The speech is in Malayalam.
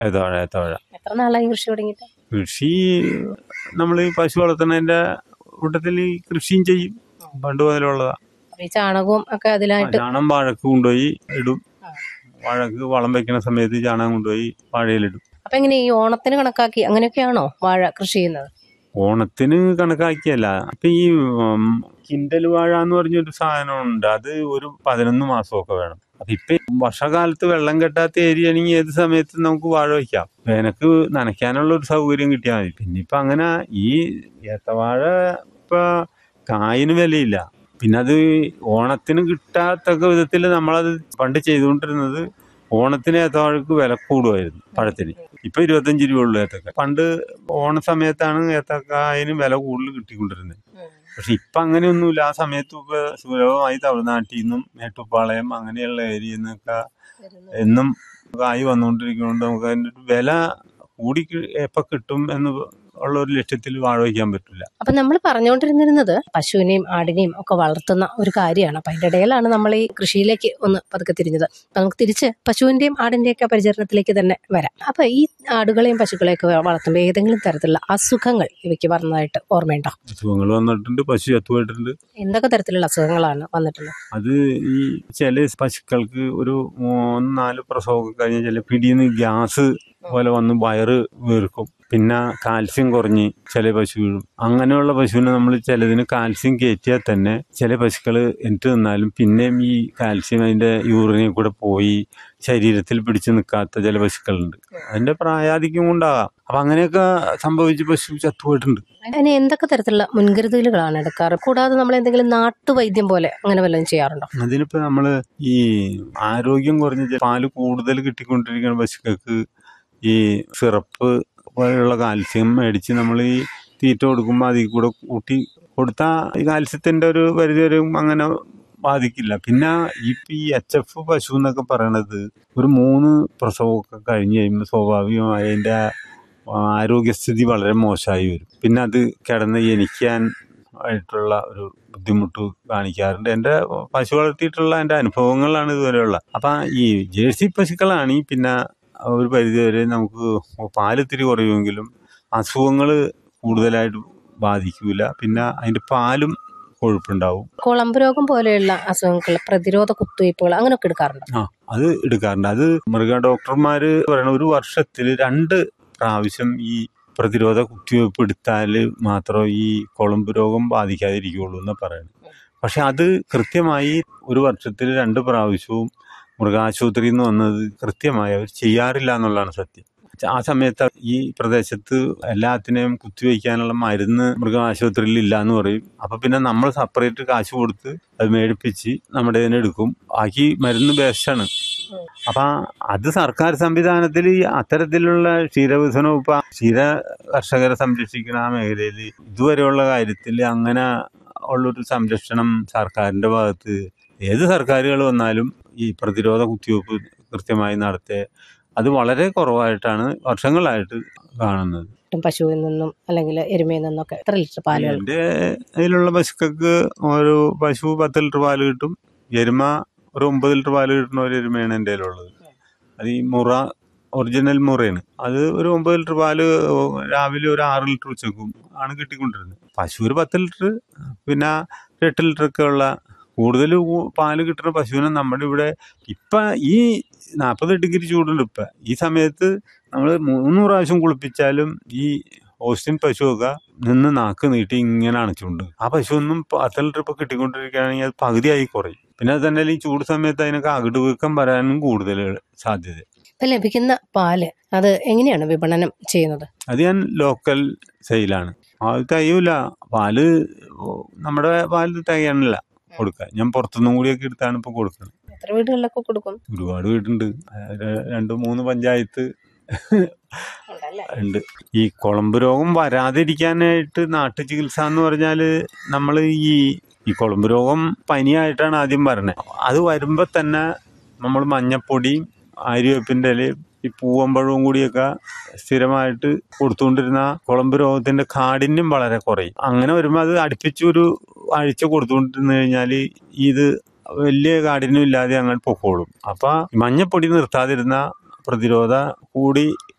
ഏത്തവാഴ ഏത്തവാഴ എത്ര നാളായി കൃഷി തുടങ്ങിയിട്ട് കൃഷി നമ്മൾ ഈ പശു വളർത്തുന്നതിന്റെ കൂട്ടത്തിൽ ഈ കൃഷിയും ചെയ്യും പണ്ട് മുതലുള്ളതാ അപ്പൊ ഈ ചാണകവും ഒക്കെ അതിലായിട്ട് ചാണം വാഴക്ക് കൊണ്ടുപോയി ഇടും വാഴക്ക് വളം വെക്കുന്ന സമയത്ത് ചാണകം കൊണ്ടുപോയി വാഴയിലിടും അപ്പൊ എങ്ങനെ ഈ ഓണത്തിന് കണക്കാക്കി അങ്ങനെയൊക്കെയാണോ വാഴ കൃഷി ചെയ്യുന്നത് ഓണത്തിന് കണക്കാക്കിയല്ല ഇപ്പൊ ഈ ഉം, കിൻഡൽ വാഴ എന്ന് പറഞ്ഞൊരു സാധനമുണ്ട് അത് ഒരു പതിനൊന്ന് മാസമൊക്കെ വേണം അപ്പൊ ഇപ്പൊ വർഷകാലത്ത് വെള്ളം കെട്ടാത്ത ഏരിയ ആണെങ്കിൽ ഏത് സമയത്ത് നമുക്ക് വാഴ വയ്ക്കാം വേനക്ക് നനയ്ക്കാനുള്ള ഒരു സൗകര്യം കിട്ടിയാൽ മതി പിന്നെ ഇപ്പൊ അങ്ങനെ ഈ ഏത്തവാഴ ഇപ്പൊ കായിന് വിലയില്ല പിന്നെ അത് ഓണത്തിന് കിട്ടാത്തക്ക വിധത്തിൽ നമ്മളത് പണ്ട് ചെയ്തുകൊണ്ടിരുന്നത് ഓണത്തിന് ഏത്തവാഴക്ക് വില കൂടുമായിരുന്നു പഴത്തിന് ഇപ്പൊ ഇരുപത്തഞ്ച് രൂപ ഉള്ളു ഏത്തക്ക പണ്ട് ഓണ സമയത്താണ് ഏത്തക്കായന് വില കൂടുതൽ കിട്ടിക്കൊണ്ടിരുന്നത് പക്ഷെ ഇപ്പൊ അങ്ങനെയൊന്നുമില്ല ആ സമയത്ത് ഇപ്പൊ സുലഭമായി തമിഴ്നാട്ടിൽ നിന്നും മേട്ടുപ്പാളയം അങ്ങനെയുള്ള ഏരിയയിൽ നിന്നൊക്കെ എന്നും കായ് വന്നുകൊണ്ടിരിക്കുന്നതുകൊണ്ട് നമുക്ക് അതിന്റെ ഒരു വില കൂടി കി- എപ്പോ കിട്ടും എന്ന് ഉള്ള ഒരു ലക്ഷ്യത്തിൽ വാഴ വയ്ക്കാൻ പറ്റില്ല അപ്പൊ നമ്മൾ പറഞ്ഞുകൊണ്ടിരുന്നിരുന്നത് പശുവിനെയും ആടിനെയും ഒക്കെ വളർത്തുന്ന ഒരു കാര്യമാണ് അപ്പൊ അതിന്റെ ഇടയിലാണ് നമ്മൾ ഈ കൃഷിയിലേക്ക് ഒന്ന് പതുക്കെ തിരിഞ്ഞത് അപ്പൊ നമുക്ക് തിരിച്ച് പശുവിന്റെയും ആടിന്റെയും ഒക്കെ പരിചരണത്തിലേക്ക് തന്നെ വരാം അപ്പൊ ഈ ആടുകളെയും പശുക്കളെയൊക്കെ വളർത്തുമ്പോൾ ഏതെങ്കിലും തരത്തിലുള്ള അസുഖങ്ങൾ ഇവയ്ക്ക് വന്നതായിട്ട് ഓർമ്മയുണ്ടോ അസുഖങ്ങൾ വന്നിട്ടുണ്ട് പശു ചത്തുപോയിട്ടുണ്ട് എന്തൊക്കെ തരത്തിലുള്ള അസുഖങ്ങളാണ് വന്നിട്ടുള്ളത് അത് ഈ ചില പശുക്കൾക്ക് ഒരു മൂന്ന് നാല് പ്രസവമൊക്കെ കഴിഞ്ഞ ചില പിടിയിൽ ഗ്യാസ് പോലെ വന്ന് വയറ് വീർക്കും പിന്നെ കാൽസ്യം കുറഞ്ഞ് ചില പശു വീഴും അങ്ങനെയുള്ള പശുവിനെ നമ്മൾ ചിലതിന് കാൽസ്യം കയറ്റിയാൽ തന്നെ ചില പശുക്കൾ എനിക്ക് നിന്നാലും പിന്നെയും ഈ കാൽസ്യം അതിന്റെ യൂറിനിൽ കൂടെ പോയി ശരീരത്തിൽ പിടിച്ചു നിൽക്കാത്ത ചില പശുക്കളുണ്ട് അതിന്റെ പ്രായാധിക്യം കൊണ്ടാകാം അപ്പൊ അങ്ങനെയൊക്കെ സംഭവിച്ച് പശു ചത്തുപോയിട്ടുണ്ട് അതിന് എന്തൊക്കെ തരത്തിലുള്ള മുൻകരുതലുകളാണ് എടുക്കാറ് കൂടാതെ നമ്മൾ എന്തെങ്കിലും നാട്ടുവൈദ്യം പോലെ അങ്ങനെ വല്ലതും ചെയ്യാറുണ്ടോ അതിനിപ്പോ നമ്മള് ഈ ആരോഗ്യം കുറഞ്ഞ ചെ- പാല് കൂടുതൽ കിട്ടിക്കൊണ്ടിരിക്കുന്ന പശുക്കൾക്ക് ഈ സിറപ്പ് പോലെയുള്ള കാൽസ്യം മേടിച്ച് നമ്മൾ ഈ തീറ്റ കൊടുക്കുമ്പോൾ അതിൽ കൂടെ കൂട്ടി കൊടുത്താൽ ഈ കാൽസ്യത്തിന്റെ ഒരു പരിധി വരെ അങ്ങനെ ബാധിക്കില്ല പിന്നെ ഇപ്പൊ ഈ എച്ച് എഫ് പശു എന്നൊക്കെ പറയണത് ഒരു മൂന്ന് പ്രസവമൊക്കെ കഴിഞ്ഞ് കഴിയുമ്പോൾ സ്വാഭാവികമായി അതിന്റെ ആരോഗ്യസ്ഥിതി വളരെ മോശമായി വരും പിന്നെ അത് കിടന്ന് ജനിക്കാൻ ആയിട്ടുള്ള ഒരു ബുദ്ധിമുട്ട് കാണിക്കാറുണ്ട് എൻ്റെ പശു വളർത്തിയിട്ടുള്ള എൻ്റെ അനുഭവങ്ങളാണ് ഇതുവരെയുള്ള അപ്പം ഈ ജേഴ്സി പശുക്കളാണെങ്കിൽ പിന്നെ ഒരു പരിധി വരെ നമുക്ക് പാലിത്തിരി കുറയുമെങ്കിലും അസുഖങ്ങൾ കൂടുതലായിട്ട് ബാധിക്കൂല പിന്നെ അതിൻ്റെ പാലും കൊഴുപ്പുണ്ടാവും കുളമ്പ് രോഗം പോലെയുള്ള അസുഖങ്ങൾ പ്രതിരോധ കുത്തിവയ്പ്പുകൾ അങ്ങനെയൊക്കെ എടുക്കാറുണ്ടോ ആ അത് എടുക്കാറുണ്ട് അത് മൃഗ ഡോക്ടർമാർ പറയണ ഒരു വർഷത്തിൽ രണ്ട് പ്രാവശ്യം ഈ പ്രതിരോധ കുത്തിവയ്പ്പ് എടുത്താൽ മാത്രം ഈ കുളമ്പ് രോഗം ബാധിക്കാതിരിക്കുകയുള്ളൂ എന്ന് പറയുന്നത് പക്ഷെ അത് കൃത്യമായി ഒരു വർഷത്തിൽ രണ്ട് പ്രാവശ്യവും മൃഗാശുപത്രിയിൽ നിന്ന് വന്നത് കൃത്യമായി അവർ ചെയ്യാറില്ല എന്നുള്ളതാണ് സത്യം ആ സമയത്ത് ഈ പ്രദേശത്ത് എല്ലാത്തിനെയും കുത്തിവയ്ക്കാനുള്ള മരുന്ന് മൃഗാശുപത്രിയിൽ ഇല്ല എന്ന് പറയും അപ്പൊ പിന്നെ നമ്മൾ സെപ്പറേറ്റ് കാശ് കൊടുത്ത് അത് മേടിപ്പിച്ച് നമ്മുടെ ഇതിന് എടുക്കും ബാക്കി മരുന്ന് ബേസ്റ്റാണ് അപ്പൊ അത് സർക്കാർ സംവിധാനത്തിൽ ഈ അത്തരത്തിലുള്ള ക്ഷീരവികസന വകുപ്പ് ക്ഷീര കർഷകരെ സംരക്ഷിക്കുന്ന ആ മേഖലയിൽ ഇതുവരെയുള്ള കാര്യത്തിൽ അങ്ങനെ ഉള്ളൊരു സംരക്ഷണം സർക്കാരിന്റെ ഭാഗത്ത് ഏത് സർക്കാരുകൾ വന്നാലും ഈ പ്രതിരോധ കുത്തിവയ്പ്പ് കൃത്യമായി നടത്തേ അത് വളരെ കുറവായിട്ടാണ് വർഷങ്ങളായിട്ട് കാണുന്നത് പശുവിൽ നിന്നും അല്ലെങ്കിൽ എരുമയിൽ നിന്നൊക്കെ എത്ര ലിറ്റർ പാലുകൾ എൻ്റെ അതിലുള്ള പശുക്കൾക്ക് ഒരു പശു പത്ത് ലിറ്റർ പാല് കിട്ടും എരുമ ഒരു ഒമ്പത് ലിറ്റർ പാല് കിട്ടുന്ന ഒരു എരുമയാണ് എൻ്റെ കയ്യിലുള്ളത് അത് ഈ മുറ ഒറിജിനൽ മുറയാണ് അത് ഒരു ഒമ്പത് ലിറ്റർ പാല് രാവിലെ ഒരു ആറ് ലിറ്റർ ഉച്ചക്കും ആണ് കിട്ടിക്കൊണ്ടിരുന്നത് പശു ഒരു പത്ത് ലിറ്റർ പിന്നെ ഒരു എട്ട് ലിറ്റർ ഒക്കെ ഉള്ള കൂടുതൽ പാല് കിട്ടുന്ന പശുവിനെ നമ്മുടെ ഇവിടെ ഇപ്പം ഈ നാൽപ്പത് ഡിഗ്രി ചൂടുണ്ട് ഇപ്പം ഈ സമയത്ത് നമ്മൾ മൂന്ന് പ്രാവശ്യം കുളിപ്പിച്ചാലും ഈ ഓസ്റ്റിൻ പശുവൊക്കെ നിന്ന് നാക്ക് നീട്ടി ഇങ്ങനെ അണച്ചുകൊണ്ട് ആ പശു ഒന്നും പത്ത് ലിറ്റർ ഇപ്പൊ കിട്ടിക്കൊണ്ടിരിക്കുകയാണെങ്കിൽ അത് പകുതിയായി കുറയും പിന്നെ അത് തന്നെ ഈ ചൂട് സമയത്ത് അതിനൊക്കെ അകിട് വീക്കം വരാനും കൂടുതൽ സാധ്യത ഇപ്പൊ ലഭിക്കുന്ന പാല് അത് എങ്ങനെയാണ് വിപണനം ചെയ്യുന്നത് അത് ഞാൻ ലോക്കൽ സെയിലാണ് അത് തികയൂല പാല് നമ്മുടെ പാല് തികയണില്ല കൊടുക്കാൻ ഞാൻ പുറത്തുനിന്നും കൂടിയൊക്കെ എടുത്താണ് ഇപ്പൊ കൊടുക്കുന്നത് എത്ര വീടുകളിലൊക്കെ കൊടുക്കും ഒരുപാട് വീടുണ്ട് അത് രണ്ട് മൂന്ന് പഞ്ചായത്ത് ഉണ്ടല്ലേ? ഉണ്ട് ഈ കുളമ്പ് രോഗം വരാതിരിക്കാനായിട്ട് നാട്ടു ചികിത്സ എന്ന് പറഞ്ഞാൽ നമ്മൾ ഈ ഈ കുളമ്പ് രോഗം പനിയായിട്ടാണ് ആദ്യം പറഞ്ഞത് അത് വരുമ്പോൾ തന്നെ നമ്മൾ മഞ്ഞപ്പൊടിയും ആര്യവേപ്പിൻ്റെ ഇലയും ഈ പൂവമ്പഴവും കൂടിയൊക്കെ സ്ഥിരമായിട്ട് കൊടുത്തുകൊണ്ടിരുന്ന കുളമ്പ് രോഗത്തിന്റെ കാഠിന്യം വളരെ കുറയും അങ്ങനെ വരുമ്പോൾ അത് അടുപ്പിച്ച് ഒരു ആഴ്ച കൊടുത്തുകൊണ്ടിരുന്നു കഴിഞ്ഞാൽ ഇത് വലിയ കാഠിന്യം ഇല്ലാതെ അങ്ങനെ പൊക്കോളും അപ്പൊ മഞ്ഞപ്പൊടി നിർത്താതിരുന്ന പ്രതിരോധ കൂടി